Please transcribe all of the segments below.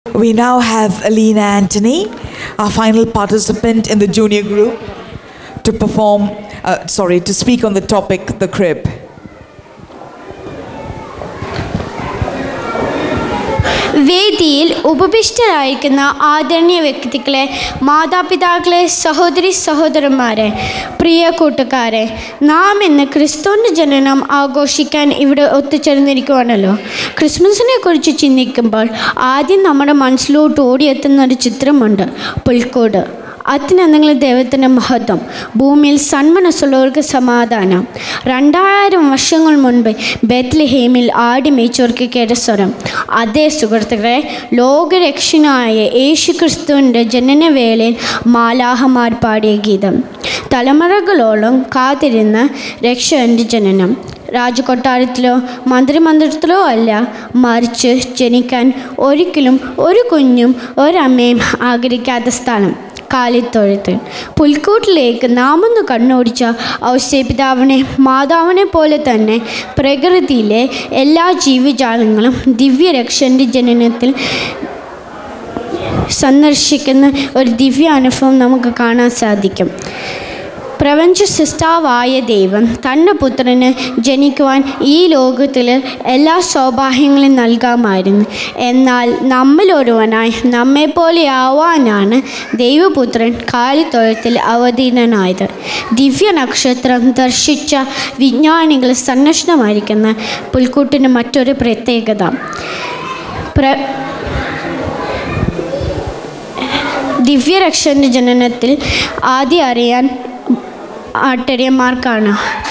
We now have Alina Anthony, our final participant in the junior group, to perform, uh, sorry, to speak on the topic, the crib. വേദിയിൽ ഉപവിഷ്ടരായിരിക്കുന്ന ആദരണീയ വ്യക്തികളെ മാതാപിതാക്കളെ സഹോദരി സഹോദരന്മാരെ പ്രിയ കൂട്ടുകാരെ നാം ഇന്ന് ക്രിസ്തുവിൻ്റെ ജനനം ആഘോഷിക്കാൻ ഇവിടെ ഒത്തുചേർന്നിരിക്കുവാണല്ലോ ക്രിസ്മസിനെ കുറിച്ച് ചിന്തിക്കുമ്പോൾ ആദ്യം നമ്മുടെ മനസ്സിലോട്ട് ഓടിയെത്തുന്ന ഒരു ചിത്രമുണ്ട് പുൽക്കോട് അതിനെന്തെങ്കിലും ദൈവത്തിൻ്റെ മഹത്വം ഭൂമിയിൽ സന്മനസ്സുള്ളവർക്ക് സമാധാനം രണ്ടായിരം വർഷങ്ങൾ മുൻപ് ബെത്ലഹേമിൽ ആടി മേച്ചവർക്ക് കേട്ട സ്വരം അതേ സുഹൃത്തുക്കളെ ലോകരക്ഷനായ യേശു ക്രിസ്തുവിൻ്റെ ജനനവേളയിൽ മാലാഹമാർ പാടിയ ഗീതം തലമുറകളോളം കാത്തിരുന്ന രക്ഷകൻ്റെ ജനനം രാജകൊട്ടാരത്തിലോ മന്ത്രിമന്ദിരത്തിലോ അല്ല മറിച്ച് ജനിക്കാൻ ഒരിക്കലും ഒരു കുഞ്ഞും ഒരമ്മയും ആഗ്രഹിക്കാത്ത സ്ഥലം കാലിത്തൊഴുത്ത് പുൽക്കൂട്ടിലേക്ക് നാമൊന്ന് കണ്ണോടിച്ച ഔസ്യപിതാവിനെ മാതാവിനെ പോലെ തന്നെ പ്രകൃതിയിലെ എല്ലാ ജീവജാലങ്ങളും ദിവ്യരക്ഷൻ്റെ ജനനത്തിൽ സന്ദർശിക്കുന്ന ഒരു ദിവ്യ അനുഭവം നമുക്ക് കാണാൻ സാധിക്കും പ്രപഞ്ച സൃഷ്ടാവായ ദൈവം തൻ്റെ പുത്രന് ജനിക്കുവാൻ ഈ ലോകത്തിൽ എല്ലാ സൗഭാഗ്യങ്ങളും നൽകാമായിരുന്നു എന്നാൽ നമ്മളിലൊരുവനായി നമ്മെപ്പോലെയാവാനാണ് ദൈവപുത്രൻ കാലിത്തൊഴുത്തിൽ അവതീർണനായത് ദിവ്യ നക്ഷത്രം ദർശിച്ച വിജ്ഞാനികൾ സന്നദ്ധമായിരിക്കുന്ന പുൽക്കൂട്ടിന് മറ്റൊരു പ്രത്യേകത പ്ര ദിവ്യരക്ഷൻ്റെ ജനനത്തിൽ ആദ്യം അറിയാൻ ആട്ടര്യന്മാർക്കാണ്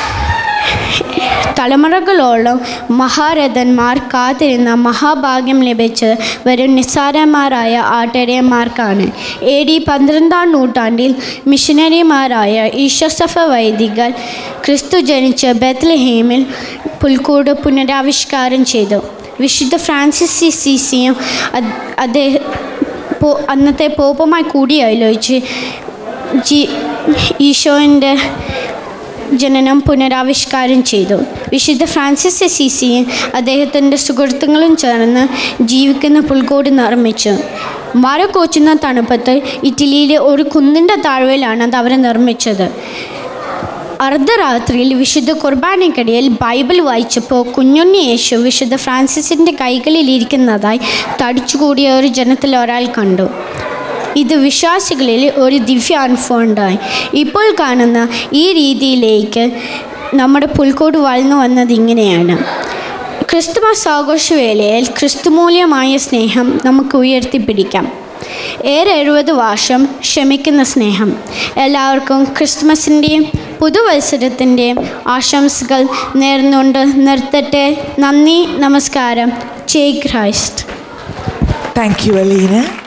തലമുറകളോളം മഹാരഥന്മാർ കാത്തിരുന്ന മഹാഭാഗ്യം ലഭിച്ചത് വെറും നിസ്സാരന്മാരായ ആട്ടര്യന്മാർക്കാണ് എ ഡി പന്ത്രണ്ടാം നൂറ്റാണ്ടിൽ മിഷനറിമാരായ ഈശോസഫ വൈദികർ ക്രിസ്തു ജനിച്ച ബെത്ലഹേമിൽ പുൽക്കൂട് പുനരാവിഷ്കാരം ചെയ്തു വിശുദ്ധ ഫ്രാൻസിസ് സി സിയും അദ്ദേഹം അന്നത്തെ പോപ്പുമായി കൂടിയാലോചിച്ച് ജി ഈശോൻ്റെ ജനനം പുനരാവിഷ്കാരം ചെയ്തു വിശുദ്ധ ഫ്രാൻസിസ് അസീസിയും അദ്ദേഹത്തിൻ്റെ സുഹൃത്തുക്കളും ചേർന്ന് ജീവിക്കുന്ന പുൽക്കോട് നിർമ്മിച്ചു മഴ കോച്ചുന്ന തണുപ്പത്ത് ഇറ്റലിയിലെ ഒരു കുന്നിൻ്റെ താഴ്വയിലാണ് അത് അവർ നിർമ്മിച്ചത് അർദ്ധരാത്രിയിൽ വിശുദ്ധ കുർബാനയ്ക്കിടയിൽ ബൈബിൾ വായിച്ചപ്പോൾ കുഞ്ഞുണ്ണി യേശു വിശുദ്ധ ഫ്രാൻസിസിൻ്റെ കൈകളിൽ ഇരിക്കുന്നതായി തടിച്ചുകൂടിയ ഒരു ജനത്തിൽ ഒരാൾ കണ്ടു ഇത് വിശ്വാസികളിൽ ഒരു ദിവ്യ അനുഭവം ഉണ്ടായി ഇപ്പോൾ കാണുന്ന ഈ രീതിയിലേക്ക് നമ്മുടെ പുൽക്കോട് വളർന്നു വന്നത് ഇങ്ങനെയാണ് ക്രിസ്തുമസ് ആഘോഷവേളയിൽ ക്രിസ്തുമൂല്യമായ സ്നേഹം നമുക്ക് ഉയർത്തിപ്പിടിക്കാം ഏറെ എഴുപത് വർഷം ക്ഷമിക്കുന്ന സ്നേഹം എല്ലാവർക്കും ക്രിസ്മസിൻ്റെയും പുതുവത്സരത്തിൻ്റെയും ആശംസകൾ നേർന്നുകൊണ്ട് നിർത്തട്ടെ നന്ദി നമസ്കാരം ജയ് ക്രൈസ്റ്റ് Thank you, Alina.